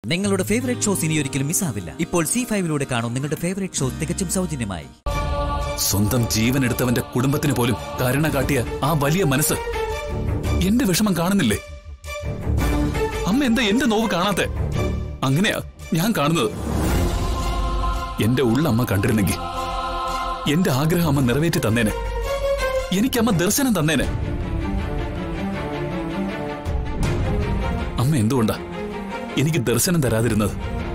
നിങ്ങളുടെ favourite shows ഇനി ഒരിക്കലും മിസ്സാവില്ല ഇപ്പോൾ സി ഫൈവിലൂടെ കാണും നിങ്ങളുടെ ഫേവറേറ്റ് ഷോ തികച്ചും സൗജന്യമായി സ്വന്തം ജീവൻ എടുത്തവന്റെ കുടുംബത്തിന് പോലും കരുണ കാട്ടിയ ആ വലിയ മനസ്സ് എന്റെ വിഷമം കാണുന്നില്ലേ അമ്മ എന്താ എന്റെ നോവ് കാണാത്തെ അങ്ങനെയാ ഞാൻ കാണുന്നത് എന്റെ ഉള്ളമ്മ കണ്ടിരുന്നെങ്കിൽ എന്റെ ആഗ്രഹം അമ്മ നിറവേറ്റി തന്നേനെ എനിക്കമ്മ ദർശനം തന്നേനെ അമ്മ എന്തുകൊണ്ടാ എനിക്ക് ദർശനം തരാതിരുന്നത്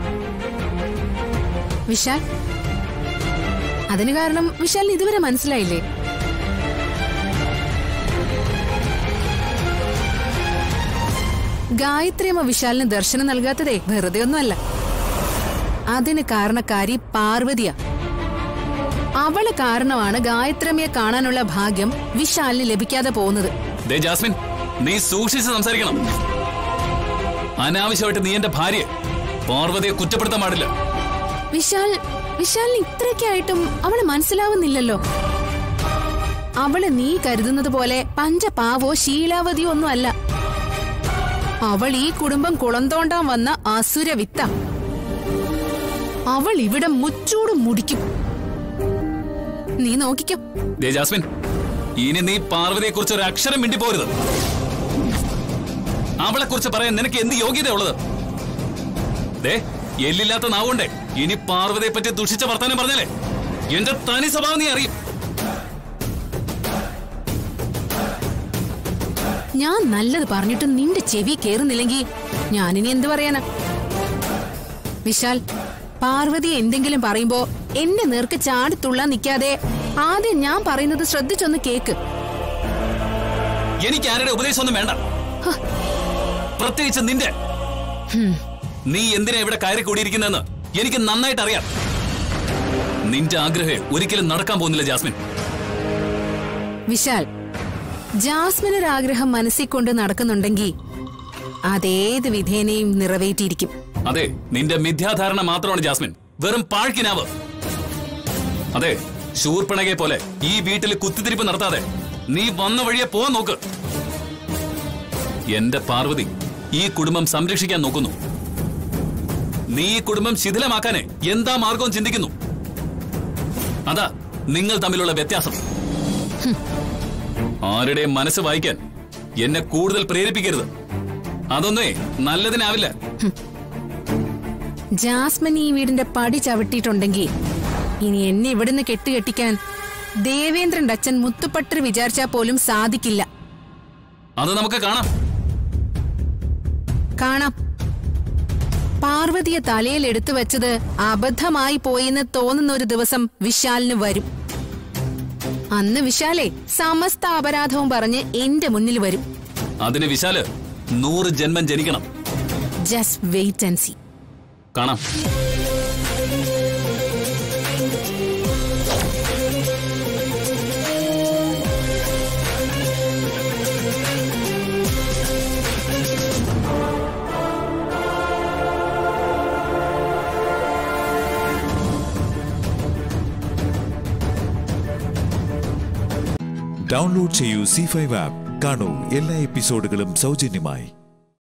വിശാൽ അതിന് കാരണം വിശാലിന് ഇതുവരെ മനസ്സിലായില്ലേ ഗായത്രിയമ്മ വിശാലിന് ദർശനം നൽകാത്തതേ വെറുതെ ഒന്നുമല്ല അതിന് കാരണക്കാരി പാർവതിയ അവള് കാരണമാണ് ഗായത്രിയമ്മയെ കാണാനുള്ള ഭാഗ്യം വിശാലിന് ലഭിക്കാതെ പോകുന്നത് ദേ ജാസ്മിൻ നീ സൂക്ഷിച്ച് സംസാരിക്കണം അനാവശ്യമായിട്ട് നീ എന്റെ ഭാര്യയെ പാർവതിയെ കുറ്റപ്പെടുത്താൻ പാടില്ല വിശാൽ വിശാലിന് ഇത്രയൊക്കെ ആയിട്ടും അവള് മനസ്സിലാവുന്നില്ലല്ലോ അവള് നീ കരുതുന്നത് പോലെ പഞ്ചപാവോ ശീലാവതിയോ ഒന്നും അല്ല അവൾ ഈ കുടുംബം കുളന്തോണ്ടാൻ വന്ന അസുര വിത്ത അവൾ ഇവിടെ മുച്ചൂട് മുടിക്കും നീ നോക്കിക്കോ ദേ ജാസ്മിൻ ഇനി നീ പാർവതിയെ കുറിച്ച് ഒരു അക്ഷരം മിണ്ടി പോരുത് അവളെ കുറിച്ച് പറയാൻ നിനക്ക് എന്ത് യോഗ്യതയുള്ളത് ദേ എല്ലില്ലാത്ത നാവുണ്ടേ ഇനി പാർവതിയെ പറ്റി ദുഷിച്ച വർത്താനം പറഞ്ഞാലേ എന്റെ തനി സ്വഭാവം നീ അറിയും ഞാൻ നല്ലത് പറഞ്ഞിട്ടും നിന്റെ ചെവി കേറുന്നില്ലെങ്കിൽ ഞാനിനി എന്ത് പറയാനാ വിശാൽ പാർവതി എന്തെങ്കിലും പറയുമ്പോ എന്റെ നേർക്ക് ചാടിത്തുള്ളാൻ നിൽക്കാതെ ആദ്യം ഞാൻ പറയുന്നത് ശ്രദ്ധിച്ചൊന്ന് കേക്ക് എനിക്ക് ആരുടെ ഉപദേശമൊന്നും വേണ്ട പ്രത്യേകിച്ച് നിന്റെ നീ എന്തിനാ ഇവിടെ കയറി കൂടിയിരിക്കുന്നെന്ന് എനിക്ക് നന്നായിട്ട് അറിയാം നിന്റെ ആഗ്രഹം ഒരിക്കലും നടക്കാൻ പോകുന്നില്ല ജാസ്മിൻ വിശാൽ ജാസ്മിനൊരാഗ്രഹം മനസ്സിൽ കൊണ്ട് നടക്കുന്നുണ്ടെങ്കിൽ അതേത് വിധേനയും നിറവേറ്റിയിരിക്കും അതെ നിന്റെ മിഥ്യാധാരണ മാത്രമാണ് ജാസ്മിൻ വെറും പാഴ്ക്കിനാവ് അതെ ശൂർപ്പിണകെ പോലെ ഈ വീട്ടിൽ കുത്തിത്തിരിപ്പ് നടത്താതെ നീ വന്ന വഴിയെ പോവാൻ നോക്ക് എന്റെ പാർവതി ഈ കുടുംബം സംരക്ഷിക്കാൻ നോക്കുന്നു നീ ഈ കുടുംബം ശിഥിലമാക്കാനേ എന്താ മാർഗവും ചിന്തിക്കുന്നു അതാ നിങ്ങൾ തമ്മിലുള്ള വ്യത്യാസം ആരുടെയും മനസ്സ് വായിക്കാൻ എന്നെ കൂടുതൽ പ്രേരിപ്പിക്കരുത് അതൊന്നേ നല്ലതിനാവില്ല ജാസ്മിൻ ഈ വീടിന്റെ പടി ചവിട്ടിയിട്ടുണ്ടെങ്കിൽ ഇനി എന്നെ ഇവിടുന്ന് കെട്ടുകെട്ടിക്കാൻ ദേവേന്ദ്രന്റെ അച്ഛൻ മുത്തുപട്ടർ വിചാരിച്ചാൽ പോലും സാധിക്കില്ല അത് നമുക്ക് കാണാം കാണാം പാർവതിയെ തലയിൽ എടുത്തു വെച്ചത് അബദ്ധമായി പോയെന്ന് തോന്നുന്ന ഒരു ദിവസം വിശാലിന് വരും അന്ന് വിശാലെ സമസ്ത അപരാധവും പറഞ്ഞ് എന്റെ മുന്നിൽ വരും അതിന് വിശാല് നൂറ് ജന്മം ജനിക്കണം ജസ്റ്റ് വെയിറ്റ് ആൻഡ് സി കാണാം ഡൗൺലോഡ് ചെയ്യൂ സി ഫൈവ് ആപ്പ് കാണൂ എല്ലാ എപ്പിസോഡുകളും സൗജന്യമായി